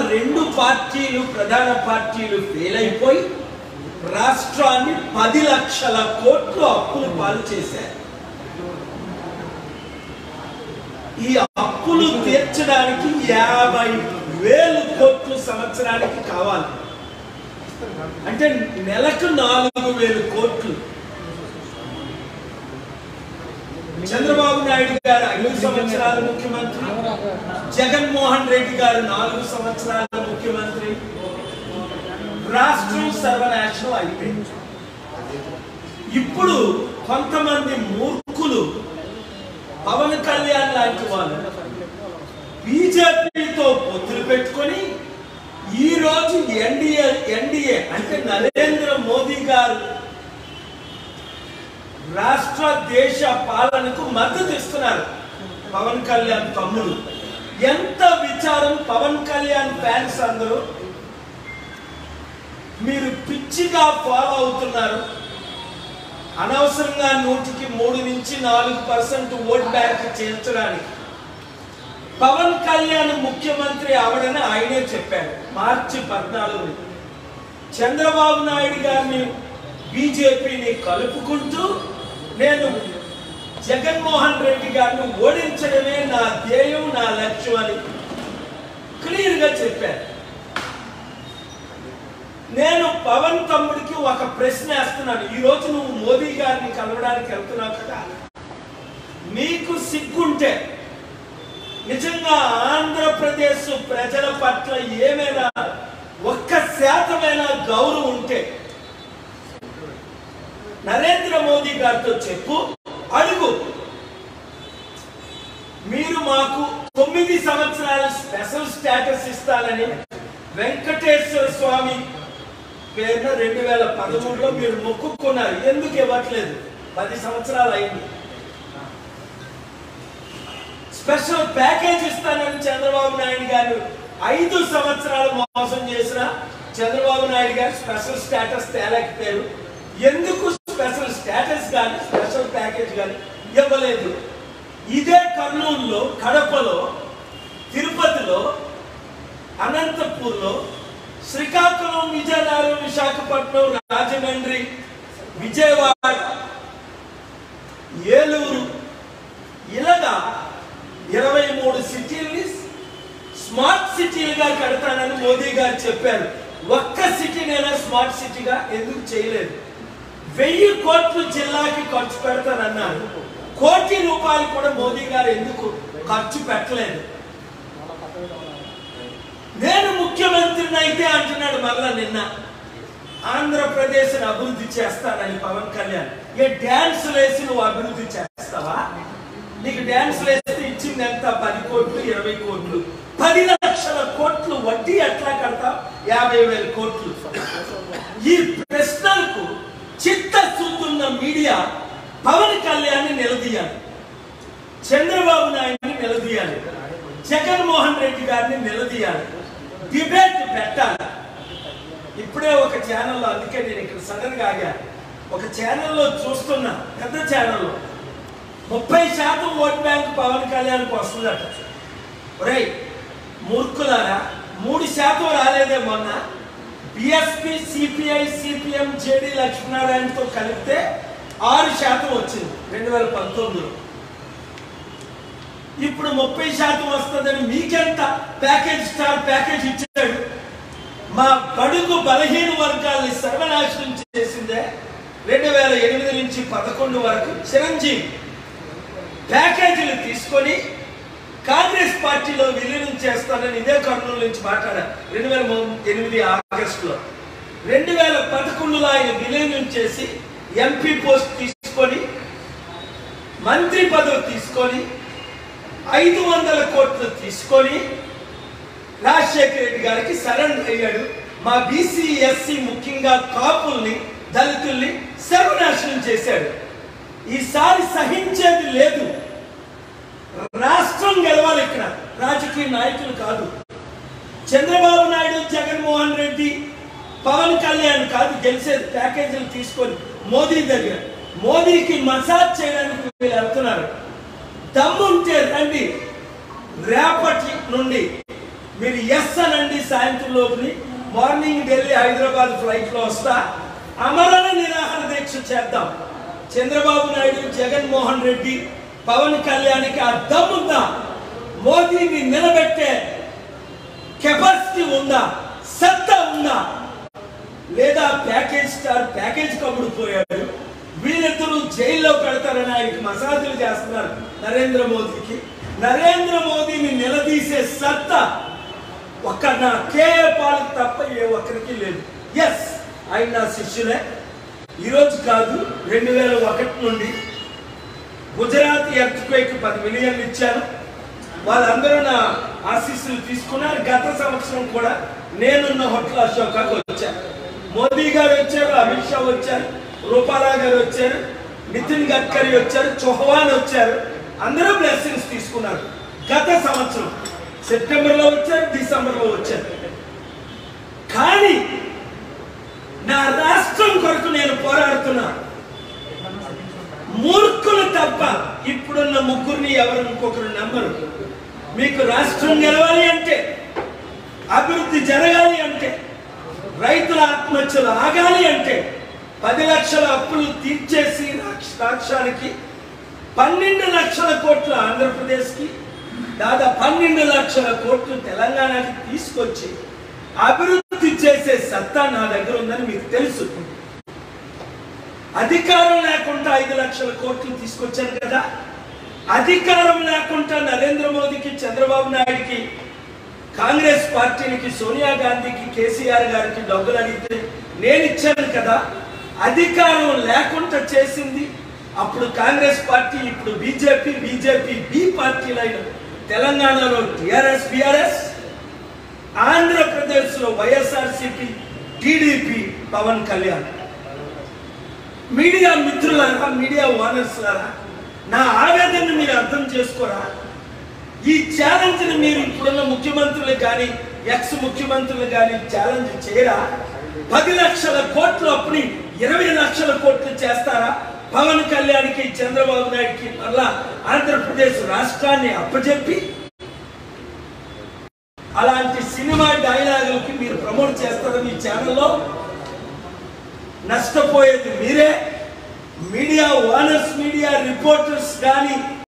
రెండు పార్టీలు ప్రధాన పార్టీలు ఫెయిల్ అయిపోయి రాష్ట్రాన్ని పది లక్షల కోట్లు అప్పులు పాలు చేశారు ఈ అప్పులు తీర్చడానికి యాభై వేలు కోట్లు సంవత్సరానికి కావాలి అంటే నెలకు నాలుగు వేలు కోట్లు చంద్రబాబు నాయుడు గారు ఐదు సంవత్సరాలు ముఖ్యమంత్రి జగన్మోహన్ రెడ్డి గారు నాలుగు సంవత్సరాల ముఖ్యమంత్రి రాష్ట్రం సర్వనాశనం అయిపోయింది ఇప్పుడు కొంతమంది మూర్ఖులు పవన్ కళ్యాణ్ లాంటి వాళ్ళు బీజేపీతో పొత్తులు పెట్టుకొని ఈ రోజు ఎన్డీఏ ఎన్డీఏ అంటే నరేంద్ర మోదీ గారు రాష్ట్ర దేశ పాలనకు మద్దతు ఇస్తున్నారు పవన్ కళ్యాణ్ తమ్ముడు ఎంత విచారం పవన్ కళ్యాణ్ ఫ్యాన్స్ అందరూ మీరు పిచ్చిగా ఫాలో అవుతున్నారు అనవసరంగా నూటికి మూడు నుంచి నాలుగు పర్సెంట్ ఓట్ బ్యాంక్ చేర్చడానికి పవన్ కళ్యాణ్ ముఖ్యమంత్రి అవడని ఆయనే చెప్పారు మార్చి పద్నాలుగు చంద్రబాబు నాయుడు గారిని బీజేపీని కలుపుకుంటూ నేను జగన్మోహన్ రెడ్డి గారిని ఓడించడమే నా ధ్యేయం నా లక్ష్యం అని క్లియర్ గా చెప్పారు నేను పవన్ తమ్ముడికి ఒక ప్రశ్న వేస్తున్నాను ఈ రోజు నువ్వు మోదీ గారిని కలవడానికి వెళ్తున్నావు కదా నీకు సిగ్గుంటే నిజంగా ఆంధ్రప్రదేశ్ ప్రజల పట్ల ఏమైనా ఒక్క శాతమైన గౌరవం ఉంటే నరేంద్ర మోదీ గారితో చెప్పు అడుగు మీరు మాకు తొమ్మిది సంవత్సరాల స్పెషల్ స్టేటస్ ఇస్తానని వెంకటేశ్వర స్వామి పేరున రెండు వేల పదమూడులో మీరు మొక్కుకున్నారు ఎందుకు ఇవ్వట్లేదు పది సంవత్సరాలు అయింది స్పెషల్ ప్యాకేజ్ ఇస్తానని చంద్రబాబు నాయుడు గారు ఐదు సంవత్సరాలు మోసం చేసిన చంద్రబాబు నాయుడు గారు స్పెషల్ స్టేటస్ తేలేకపోయారు ఎందుకు స్పెషల్ స్టేటస్ కానీ స్పెషల్ ప్యాకేజ్ కానీ ఇవ్వలేదు ఇదే కర్నూలులో కడపలో తిరుపతిలో అనంతపూర్లో శ్రీకాకుళం విజయనగరం విశాఖపట్నం రాజమండ్రి విజయవాడ ఏలూరు ఇలాగా ఇరవై మూడు సిటీల్ని స్మార్ట్ సిటీలుగా కడతానని మోదీ గారు చెప్పారు ఒక్క సిటీనైనా స్మార్ట్ సిటీగా ఎందుకు చేయలేదు వెయ్యి కోట్లు జిల్లాకి ఖర్చు పెడతానన్నారు కోటి రూపాయలు కూడా మోదీ గారు ఎందుకు ఖర్చు పెట్టలేదు నేను ముఖ్యమంత్రిని అయితే అంటున్నాడు మళ్ళా నిన్న ఆంధ్రప్రదేశ్ అభివృద్ధి చేస్తానని పవన్ కళ్యాణ్ ఏ డ్యాన్స్ వేసి నువ్వు అభివృద్ధి చేస్తావా నీకు డ్యాన్స్ వేస్తే ఇచ్చింది ఎంత పది కోట్లు ఇరవై కోట్లు పది లక్షల కోట్లు వడ్డీ ఎట్లా కడతావు యాభై వేల కోట్లు ఈ ప్రశ్నలకు చిత్తశుద్ధున్న మీడియా పవన్ కళ్యాణ్ నిలదీయాలి చంద్రబాబు నాయుడిని నిలదీయాలి జగన్మోహన్ రెడ్డి గారిని నిలదీయాలి డిబేట్ పెట్టాలి ఇప్పుడే ఒక ఛానల్లో అందుకే నేను ఇక్కడ సడన్ గా ఆగా ఒక ఛానల్లో చూస్తున్నా పెద్ద ఛానల్లో ముప్పై శాతం ఓట్ బ్యాంక్ పవన్ కళ్యాణ్కి వస్తుందట ఒరేయ్ మూర్ఖులారా మూడు శాతం రాలేదే మొన్న బిఎస్పి సిపిఐ సిపిఎం జేడి లక్ష్మీనారాయణతో కలిపితే ఆరు శాతం వచ్చింది రెండు వేల పంతొమ్మిదిలో ఇప్పుడు ముప్పై శాతం వస్తుందని మీకెంత ప్యాకేజ్ స్టార్ ప్యాకేజ్ ఇచ్చాడు మా బడుగు బలహీన వర్గాల్ని సర్వనాశనం చేసిందే రెండు వేల ఎనిమిది నుంచి పదకొండు వరకు చిరంజీవి ప్యాకేజీలు తీసుకొని కాంగ్రెస్ పార్టీలో విలీనం చేస్తానని ఇదే కర్నూలు నుంచి మాట్లాడారు రెండు వేల ఎనిమిది ఆగస్టులో రెండు వేల పదకొండులో ఆయన విలీనం చేసి ఎంపీ పోస్ట్ తీసుకొని మంత్రి పదవి తీసుకొని ఐదు వందల కోట్లు తీసుకొని రాజశేఖర రెడ్డి గారికి సరెండర్ అయ్యాడు మా బీసీ ఎస్సీ ముఖ్యంగా కాపుల్ని దళితుల్ని సర్వనాశనం చేశాడు ఈసారి సహించేది లేదు రాష్ట్రం గెలవాలి ఇక్కడ రాజకీయ నాయకులు కాదు చంద్రబాబు నాయుడు జగన్మోహన్ రెడ్డి పవన్ కళ్యాణ్ కాదు గెలిచేది ప్యాకేజీలు తీసుకొని మోదీ దగ్గర మోదీకి మసాజ్ చేయడానికి వీళ్ళు వెళ్తున్నారు దమ్ముంటే రండి రేపటి నుండి మీరు ఎస్ అనండి సాయంత్రం లోపుని మార్నింగ్ ఢిల్లీ హైదరాబాద్ ఫ్లైట్ లో వస్తా అమరణ నిరాహార దీక్ష చేద్దాం చంద్రబాబు నాయుడు జగన్మోహన్ రెడ్డి పవన్ కళ్యాణ్కి ఆ దమ్ముందా మోదీని నిలబెట్టే కెపాసిటీ ఉందా సత్తా ఉందా లేదా ప్యాకేజ్ స్టార్ ప్యాకేజ్ కమ్ముడు పోయాడు వీళ్ళిద్దరూ జైల్లో పెడతారని ఆయనకి మసాజులు చేస్తున్నారు నరేంద్ర మోదీకి నరేంద్ర మోదీని నిలదీసే సత్తా ఒక్క నా కేఏ పాల్ తప్ప ఏ ఒక్కరికి లేదు ఎస్ ఆయన నా శిష్యులే ఈరోజు కాదు రెండు వేల ఒకటి నుండి గుజరాత్ ఎర్త్క్వేక్ పది మిలియన్లు ఇచ్చాను వాళ్ళందరూ నా ఆశీస్సులు తీసుకున్నారు గత సంవత్సరం కూడా నేనున్న హోటల్ అశోకాకు వచ్చాను మోదీ గారు వచ్చారు అమిత్ షా వచ్చారు రూపాలా గారు వచ్చారు నితిన్ గడ్కరీ వచ్చారు చౌహాన్ వచ్చారు అందరూ బ్లెస్సింగ్స్ తీసుకున్నారు గత సంవత్సరం సెప్టెంబర్ లో వచ్చారు డిసెంబర్ లో వచ్చారు కానీ నా రాష్ట్రం కొరకు నేను పోరాడుతున్నా మూర్ఖులు తప్ప ఇప్పుడున్న ముగ్గురిని ఎవరు ఇంకొకరు నమ్మరు మీకు రాష్ట్రం గెలవాలి అంటే అభివృద్ధి జరగాలి అంటే రైతుల ఆత్మహత్యలు ఆగాలి అంటే పది లక్షల అప్పులు తీర్చేసి రాక్ష- రాష్ట్రానికి పన్నెండు లక్షల కోట్లు ఆంధ్రప్రదేశ్కి దాదాపు పన్నెండు లక్షల కోట్లు తెలంగాణకి తీసుకొచ్చి అభివృద్ధి చేసే సత్తా నా దగ్గర ఉందని మీకు తెలుసు అధికారం లేకుండా ఐదు లక్షల కోట్లు తీసుకొచ్చాను కదా అధికారం లేకుండా నరేంద్ర మోదీకి చంద్రబాబు నాయుడికి కాంగ్రెస్ పార్టీకి సోనియా గాంధీకి కేసీఆర్ గారికి డబ్బులు అడిగితే నేను ఇచ్చాను కదా అధికారం లేకుండా చేసింది అప్పుడు కాంగ్రెస్ పార్టీ ఇప్పుడు బీజేపీ బీజేపీ బి పార్టీలైన తెలంగాణలో టిఆర్ఎస్ బిఆర్ఎస్ ఆంధ్రప్రదేశ్లో YSRCP TDP Pawan Kalyan media మిత్రులారా మీడియా ఓనర్స్ లారా నా ఆవేదనను మీరు అర్థం చేసుకోరా ఈ ఛాలెంజ్ ని మీరు ఇప్పుడున్న ముఖ్యమంత్రులు కానీ ఎక్స్ ముఖ్యమంత్రులు కానీ ఛాలెంజ్ చేయరా పది లక్షల కోట్లు అప్పుని ఇరవై లక్షల కోట్లు చేస్తారా పవన్ కళ్యాణ్కి చంద్రబాబు నాయుడుకి మళ్ళా ఆంధ్రప్రదేశ్ రాష్ట్రాన్ని అప్పచెప్పి అలాంటి సినిమా డైలాగులకి మీరు ప్రమోట్ చేస్తారా మీ ఛానల్లో నష్టపోయేది మీరే మీడియా ఓనర్స్ మీడియా రిపోర్టర్స్ కానీ